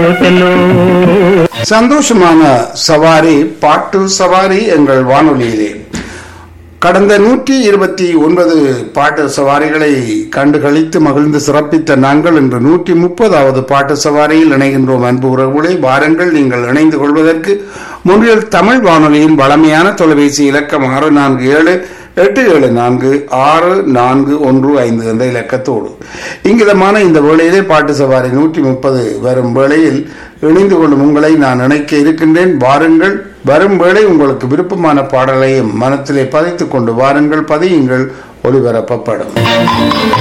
சந்தோஷமான சவாரி பாட்டு சவாரி எங்கள் வானொலியிலே கடந்த நூற்றி இருபத்தி ஒன்பது பாட்டு சவாரிகளை கண்டு கழித்து மகிழ்ந்து சிறப்பித்த நாங்கள் இன்று நூற்றி முப்பதாவது பாட்டு சவாரியில் இணைகின்றோம் அன்பு உறவுகளை வாருங்கள் நீங்கள் இணைந்து கொள்வதற்கு முன்றில் தமிழ் வானொலியின் வளமையான தொலைபேசி இலக்கம் ஆறு நான்கு ஏழு எட்டு ஏழு நான்கு ஆறு நான்கு ஒன்று ஐந்து என்ற இலக்கத்தோடு இங்கிதமான இந்த வேளையிலே பாட்டு சவாரி நூற்றி முப்பது வரும் வேளையில் இணைந்து கொள்ளும் உங்களை நான் நினைக்க இருக்கின்றேன் வாருங்கள் வரும் வேளை உங்களுக்கு விருப்பமான பாடலையும் மனத்திலே பதித்துக் கொண்டு வாருங்கள் பதியுங்கள் ஒளிபரப்பப்படும்